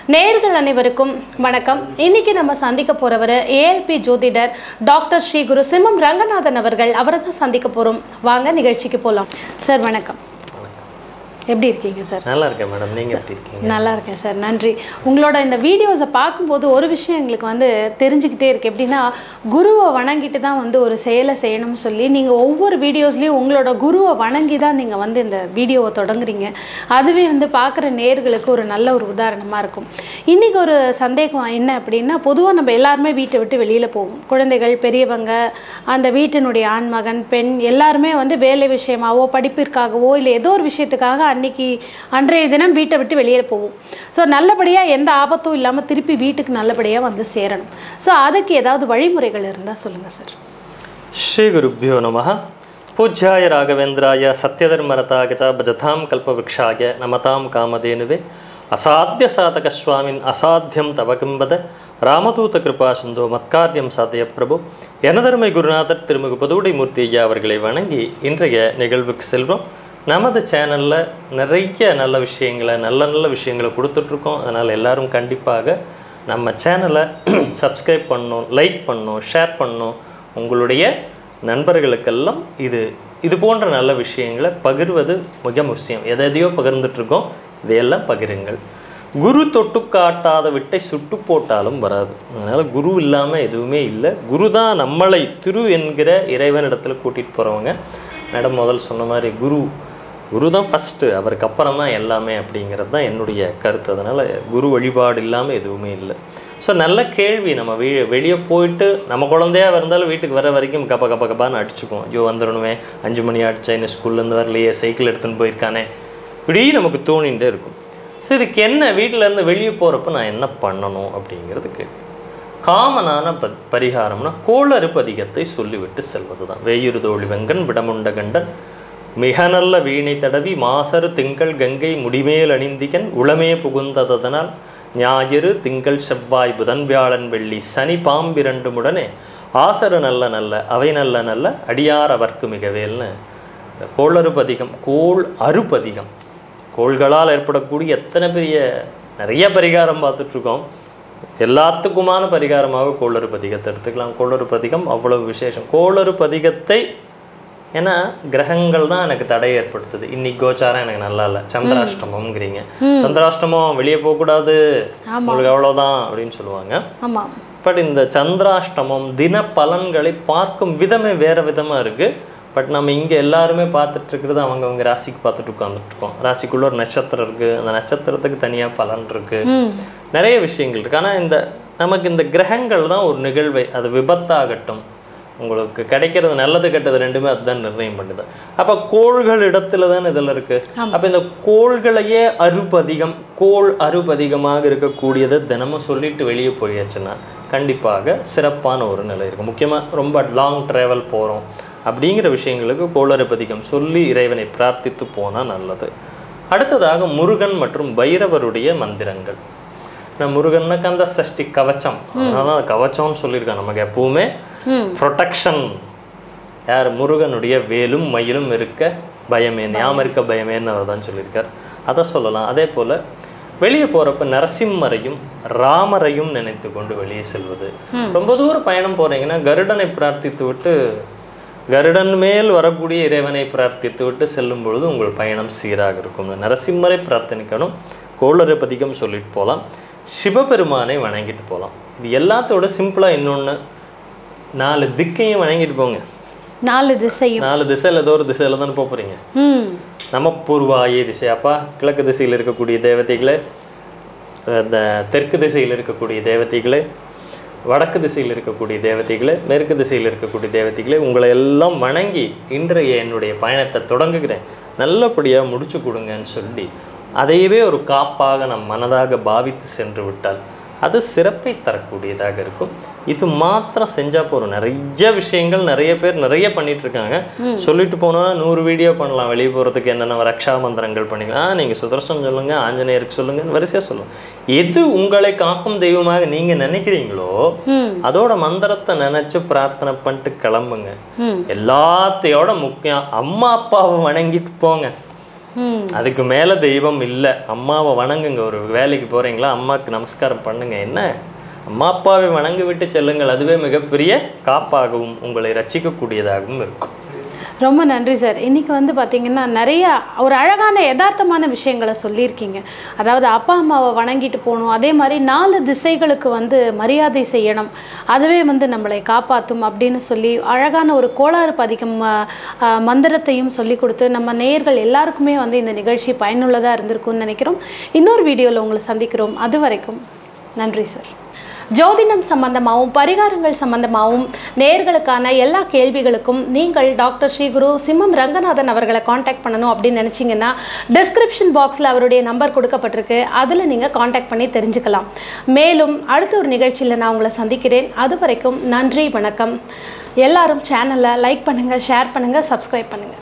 நேயர்கள் அனைவருக்கும் வணக்கம் இன்னைக்கு நம்ம சந்திக்க போறவர் ஏஎல்பி ஜோதிடர் டாக்டர் ஸ்ரீ குரு சிம்மம் ரங்கநாதன் அவர்கள் அவரை தான் சந்திக்க போறோம் வாங்க நிகழ்ச்சிக்கு போகலாம் சார் வணக்கம் எப்படி இருக்கீங்க சார் நல்லா இருக்கேன் மேடம் நீங்கள் எப்படி இருக்கீங்க நல்லா இருக்கேன் சார் நன்றி உங்களோட இந்த வீடியோஸை பார்க்கும்போது ஒரு விஷயம் எங்களுக்கு வந்து தெரிஞ்சுக்கிட்டே இருக்கு எப்படின்னா குருவை வணங்கிட்டு தான் வந்து ஒரு செயலை செய்யணும்னு சொல்லி நீங்கள் ஒவ்வொரு வீடியோஸ்லேயும் உங்களோட குருவை வணங்கி தான் நீங்கள் வந்து இந்த வீடியோவை தொடங்குறீங்க அதுவே வந்து பார்க்குற நேர்களுக்கு ஒரு நல்ல ஒரு உதாரணமாக இருக்கும் இன்றைக்கி ஒரு சந்தேகம் என்ன அப்படின்னா பொதுவாக நம்ம எல்லாருமே வீட்டை விட்டு வெளியில் போவோம் குழந்தைகள் பெரியவங்க அந்த வீட்டினுடைய ஆண்மகன் பெண் எல்லாருமே வந்து வேலை விஷயமாவோ படிப்பிற்காகவோ இல்லை ஏதோ ஒரு விஷயத்துக்காக அன்னைக்கு அன்றைய தினம் வீட்டை விட்டு வெளியே போவோம் ஸோ நல்லபடியாக எந்த ஆபத்தும் இல்லாமல் திருப்பி வீட்டுக்கு நல்லபடியாக வந்து சேரணும் ஸோ அதுக்கு ஏதாவது வழிமுறைகள் இருந்தால் சொல்லுங்கள் சார் ஸ்ரீ குருப்பியோ நம பூஜ்யாய ராகவேந்திராய சத்யதர்மரதாய ச பஜதாம் கல்பவృక్షாய நமதாம் காமதேனுவே அசாத்திய சாதக சுவாமின் அசாத்தியம் தவ கிம்பத ராமதூத கிருபா சிந்தோ மத்காரியம் சாத்திய பிரபு எனதருமை குருநாதர் திருமிகு புதுவுடை மூர்த்தி ஐயா அவர்களை வணங்கி இன்றைய நிகழ்வுக்கு செல்வோம் நமது சேனலில் நிறைய நல்ல விஷயங்களை நல்ல நல்ல விஷயங்களை கொடுத்துட்ருக்கோம் அதனால் எல்லாரும் கண்டிப்பாக நம்ம சேனலை சப்ஸ்கிரைப் பண்ணணும் லைக் பண்ணணும் ஷேர் பண்ணணும் உங்களுடைய நண்பர்களுக்கெல்லாம் இது இது போன்ற நல்ல விஷயங்களை பகிர்வது மிக முக்கியம் எதை எதையோ பகிர்ந்துட்டுருக்கோம் இதையெல்லாம் பகிருங்கள் குரு தொட்டு காட்டாத விட்டை சுட்டு போட்டாலும் வராது அதனால் குரு இல்லாமல் எதுவுமே இல்லை குரு தான் நம்மளை திரு என்கிற இறைவனிடத்தில் கூட்டிகிட்டு போகிறவங்க மேடம் முதல் சொன்ன மாதிரி குரு குரு தான் ஃபஸ்ட்டு அவருக்கு அப்புறம் தான் எல்லாமே அப்படிங்கிறது தான் என்னுடைய கருத்து அதனால் குரு வழிபாடு இல்லாமல் எதுவுமே இல்லை ஸோ நல்ல கேள்வி நம்ம வீ வெளியே போயிட்டு நம்ம குழந்தையா இருந்தாலும் வீட்டுக்கு வர வரைக்கும் கப்ப கப்ப கப்பான்னு அடிச்சுக்குவோம் ஐயோ வந்துடணுமே அஞ்சு மணி ஆடிச்சா இன்னும் ஸ்கூல்லேருந்து வரலையே சைக்கிள் எடுத்துன்னு போயிருக்கானே இப்படி நமக்கு தோணிகிட்டே இருக்கும் ஸோ இதுக்கு என்ன வீட்டிலேருந்து வெளியே போகிறப்ப நான் என்ன பண்ணணும் அப்படிங்கிறது கேள்வி காமனான ப பரிகாரம்னா கோளறு பதிகத்தை சொல்லிவிட்டு செல்வது தான் வேயுறு தோழி வெங்கன் விடமுண்ட கண்டன் மிக நல்ல வீணை தடவி மாசரு திங்கள் கங்கை முடிமேல் அணிந்திகன் உளமே புகுந்ததனால் ஞாயிறு திங்கள் செவ்வாய் புதன் வியாழன் வெள்ளி சனி பாம்பிரண்டுமுடனே ஆசரு நல்ல நல்ல அவை நல்ல நல்ல அடியார் அவர்க்கு மிகவேல்னு கோளறு பதிகம் கோள் அறுபதிகம் கோள்களால் ஏற்படக்கூடிய எத்தனை பெரிய நிறைய பரிகாரம் பார்த்துட்ருக்கோம் எல்லாத்துக்குமான பரிகாரமாக கோளறு பதிகத்தை எடுத்துக்கலாம் கோளறு பதிகம் அவ்வளவு விசேஷம் கோளறு பதிகத்தை ஏன்னா கிரகங்கள் தான் எனக்கு தடை ஏற்படுத்துது இன்னைக்கு கோச்சாரம் எனக்கு நல்லா இல்லை சந்திராஷ்டமம்ங்கிறீங்க சந்திராஷ்டமம் வெளியே போகக்கூடாது உங்களுக்கு அவ்வளோதான் அப்படின்னு சொல்லுவாங்க ஆமாம் பட் இந்த சந்திராஷ்டமம் தின பலன்களை பார்க்கும் விதமே வேற விதமாக இருக்குது பட் நம்ம இங்கே எல்லாருமே பார்த்துட்டு இருக்கிறது அவங்கவங்க ராசிக்கு பார்த்துட்டு உட்காந்துட்டு இருக்கோம் ராசிக்குள்ள ஒரு நட்சத்திரம் இருக்குது அந்த நட்சத்திரத்துக்கு தனியாக பலன் இருக்குது நிறைய விஷயங்கள் இருக்குது ஆனால் இந்த நமக்கு இந்த கிரகங்கள் தான் ஒரு நிகழ்வை அது விபத்தாகட்டும் உங்களுக்கு கிடைக்கிறது நல்லது கெட்டது ரெண்டுமே அதுதான் நிர்ணயம் பண்ணுது அப்போ கோள்கள் இடத்துல தான் இதில் இருக்கு அப்போ இந்த கோள்களையே அருபதிகம் கோள் அருபதிகமாக இருக்கக்கூடியதை தினமும் சொல்லிட்டு வெளியே போயாச்சுன்னா கண்டிப்பாக சிறப்பான ஒரு நிலை இருக்கும் முக்கியமாக ரொம்ப லாங் ட்ராவல் போகிறோம் அப்படிங்கிற விஷயங்களுக்கு கோளறுபதிகம் சொல்லி இறைவனை பிரார்த்தித்து போனால் நல்லது அடுத்ததாக முருகன் மற்றும் பைரவருடைய மந்திரங்கள் நான் முருகன்னா கந்த சஷ்டி கவச்சம் அதனால தான் கவச்சம்னு சொல்லியிருக்கான் நமக்கு எப்பவுமே ப்ரொடெக்ஷன் யார் முருகனுடைய வேலும் மயிலும் இருக்க பயமே ஞாபகம் இருக்க பயமேன்னு அவர் தான் சொல்லியிருக்கார் அதை சொல்லலாம் அதே போல் வெளியே போகிறப்ப நரசிம்மரையும் ராமரையும் நினைத்து கொண்டு வெளியே செல்வது ரொம்ப தூரம் பயணம் போகிறீங்கன்னா கருடனை பிரார்த்தித்து விட்டு கருடன் மேல் வரக்கூடிய இறைவனை பிரார்த்தித்து விட்டு செல்லும் பொழுது உங்கள் பயணம் சீராக இருக்கும் நரசிம்மரை பிரார்த்தனிக்கணும் கோளறுபதிகம் சொல்லிட்டு போகலாம் சிவபெருமானை வணங்கிட்டு போகலாம் இது எல்லாத்தோட சிம்பிளாக இன்னொன்று நாலு திக்கையும் வணங்கிட்டு போங்க நாலு திசையும் நாலு திசையில் ஏதோ ஒரு திசையில் தானே போக போகிறீங்க ம் நம்ம பூர்வாயே திசை அப்பா கிழக்கு திசையில் இருக்கக்கூடிய தேவதைகளே இந்த தெற்கு திசையில் இருக்கக்கூடிய தேவதைகளே வடக்கு திசையில் இருக்கக்கூடிய தேவதைகளே மேற்கு திசையில் இருக்கக்கூடிய தேவதைகளே உங்களை எல்லாம் வணங்கி இன்றைய என்னுடைய பயணத்தை தொடங்குகிறேன் நல்லபடியாக முடிச்சு கொடுங்கன்னு சொல்லி அதையவே ஒரு காப்பாக நம் மனதாக பாவித்து சென்று விட்டால் அது சிறப்பை தரக்கூடியதாக இருக்கும் இது மாத்திரம் செஞ்சால் போதும் நிறைய விஷயங்கள் நிறைய பேர் நிறைய பண்ணிட்டு இருக்காங்க சொல்லிட்டு போனோம்னா நூறு வீடியோ பண்ணலாம் வெளியே போகிறதுக்கு என்னென்ன ரக்ஷா மந்திரங்கள் பண்ணிக்கலாம் நீங்கள் சுதர்சனம் சொல்லுங்கள் ஆஞ்சநேயருக்கு சொல்லுங்கள் வரிசையாக சொல்லுங்க எது உங்களை காக்கும் தெய்வமாக நீங்கள் நினைக்கிறீங்களோ அதோட மந்திரத்தை நினைச்சு பிரார்த்தனை பண்ணிட்டு கிளம்புங்க எல்லாத்தையோட முக்கியம் அம்மா அப்பாவை வணங்கிட்டு போங்க ம் அதுக்கு மேலே தெய்வம் இல்லை அம்மாவை வணங்குங்க ஒரு வேலைக்கு போகிறீங்களா அம்மாவுக்கு நமஸ்காரம் பண்ணுங்க என்ன அம்மா அப்பாவை வணங்கி விட்டு செல்லுங்கள் அதுவே மிகப்பெரிய காப்பாகவும் உங்களை ரட்சிக்கக்கூடியதாகவும் இருக்கும் ரொம்ப நன்றி சார் இன்னைக்கு வந்து பார்த்தீங்கன்னா நிறைய ஒரு அழகான யதார்த்தமான விஷயங்களை சொல்லியிருக்கீங்க அதாவது அப்பா அம்மாவை வணங்கிட்டு போகணும் அதே மாதிரி நாலு திசைகளுக்கு வந்து மரியாதை செய்யணும் அதுவே வந்து நம்மளை காப்பாற்றும் அப்படின்னு சொல்லி அழகான ஒரு கோளாறு பதிக்கும் ஆ, ஆ, மந்திரத்தையும் சொல்லி கொடுத்து நம்ம நேயர்கள் எல்லாருக்குமே வந்து இந்த நிகழ்ச்சி பயனுள்ளதாக இருந்திருக்கும்னு நினைக்கிறோம் இன்னொரு வீடியோவில் உங்களை சந்திக்கிறோம் அது வரைக்கும் நன்றி சார் ஜோதிடம் சம்பந்தமாகவும் பரிகாரங்கள் சம்பந்தமாகவும் நேர்களுக்கான எல்லா கேள்விகளுக்கும் நீங்கள் டாக்டர் ஸ்ரீகுரு சிம்மம் ரங்கநாதன் அவர்களை காண்டாக்ட் பண்ணணும் அப்படின்னு நினச்சிங்கன்னா டிஸ்கிரிப்ஷன் பாக்ஸில் அவருடைய நம்பர் கொடுக்கப்பட்டிருக்கு அதில் நீங்கள் காண்டாக்ட் பண்ணி தெரிஞ்சுக்கலாம் மேலும் அடுத்த ஒரு நிகழ்ச்சியில் நான் உங்களை சந்திக்கிறேன் அது வரைக்கும் நன்றி வணக்கம் எல்லாரும் சேனலை லைக் பண்ணுங்கள் ஷேர் பண்ணுங்கள் சப்ஸ்கிரைப் பண்ணுங்கள்